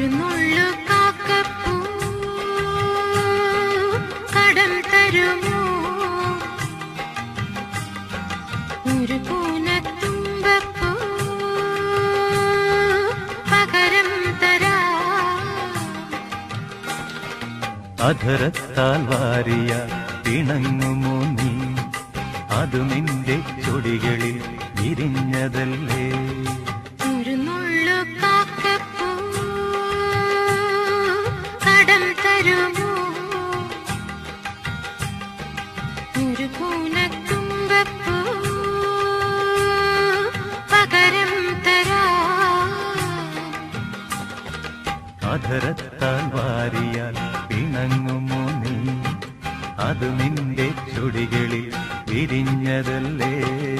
ഒരു നുള്ളു കാക്കപ്പൂ കടം തരുമോ ഒരു പൂനത്തുമ്പപ്പൂ പകരം തരാ അധരത്താൽ വാരിയ പിണങ്ങുമോ നീ അത് നിന്റെ ചൊടികളിൽ വിരിഞ്ഞതല്ലേ ഒരു നുള്ളു കാക്കപ്പൂ കടം തരുമോ ഒരു പൂനത്തുമ്പപ്പൂ പകരം തരാ അധരത്താൽ വാരിയാൽ പിണങ്ങുമോ നീ അത് നിന്റെ ചുടികളിൽ വിരിഞ്ഞതല്ലേ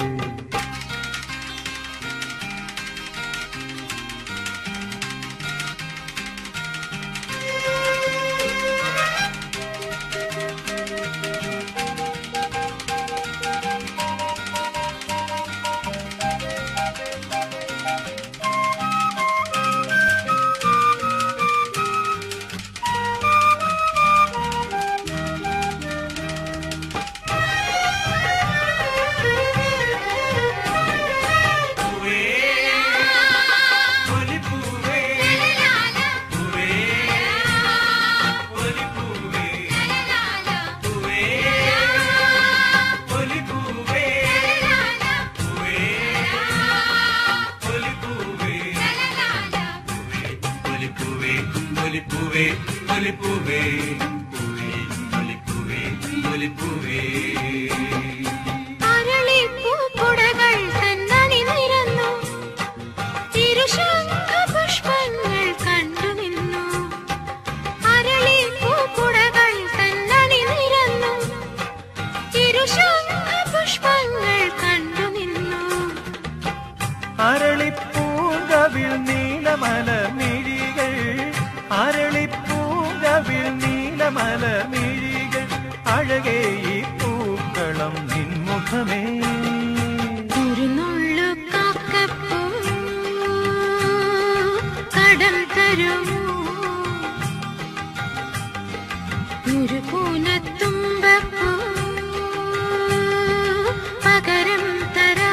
അരളിപ്പൂ കുടകൾ തന്നണി നിരന്നു തിരുശംഖ പുഷ്പങ്ങൾ കണ്ടു നിന്നു അരളിപ്പൂ കുടകൾ തന്നണി നിരന്നു തിരുശംഖ പുഷ്പങ്ങൾ കണ്ടു നിന്നു അരളിപ്പൂങ്കവിൽ നീലമല മിഴികൾ അരളിപ്പൂങ്കവിൽ നീലമല മിഴികൾ അഴകേ ഈ പൂക്കളം നിൻമുഖമേ ഒരു നുള്ളു കാക്കപ്പൂ കടം തരുമോ ഒരു പൂനത്തുമ്പപ്പൂ പകരം തരാ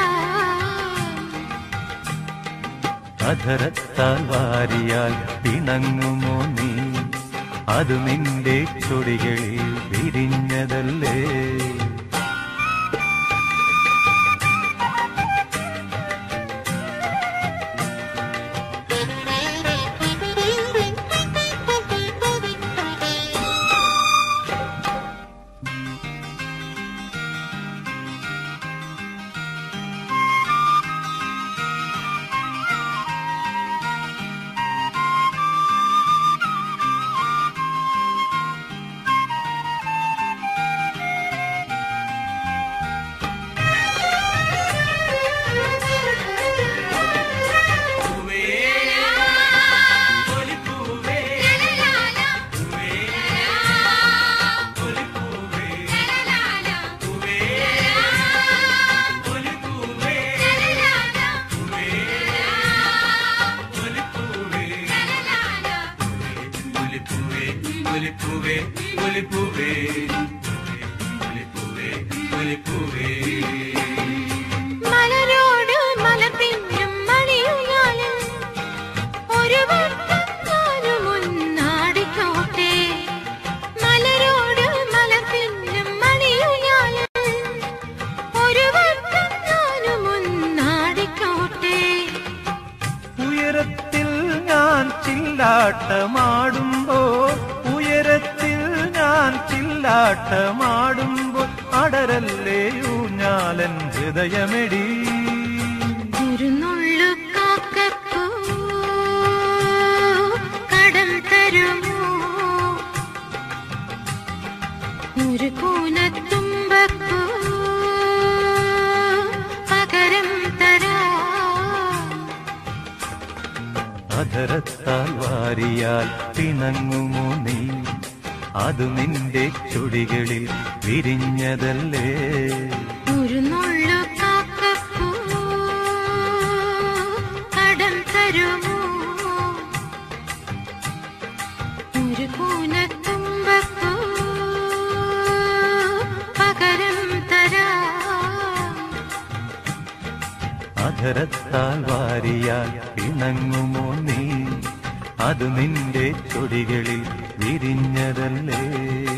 അധരത്താൽ വാരിയാൽ പിണങ്ങുമോ നീ അത് നിന്റെ ചൊടികളിൽ വിരിഞ്ഞതല്ലേ മലരോട് മലപിന്നും മണിയുയാലും ഒരു വട്ടം ഞാനും മുന്നാടിക്കോട്ടെ മലരോട് മലപിന്നും മണിയുയാലും ഒരു വട്ടം ഞാനും മുന്നാടിക്കോട്ടെ ഉയരത്തിൽ ഞാൻ ചില്ലാട്ടമാടുമ്പോ ഉയരത്തിൽ ഞാൻ ചില്ലാട്ടമാടുമ്പോ അടരല്ലേ ഊഞ്ഞാലൻ ഹൃദയമെടി ഒരു നുള്ളു കാക്കപ്പൂ കടം തരുമോ ഒരു കൂനത്തുമ്പപ്പൂ പകരം തരാ അധരത്താൽ വാരിയാൽ പിണങ്ങുമോ നീ അത് നിന്റെ ചുടികളിൽ വിരിഞ്ഞതല്ലേ ഒരു നുള്ളു കാക്കപ്പൂ കടം തരുമോ അധരത്താൽ വാരിയാൽ പിണങ്ങുമോ നീ അത് നിന്റെ ചൊടികളിൽ വിരിഞ്ഞതല്ലേ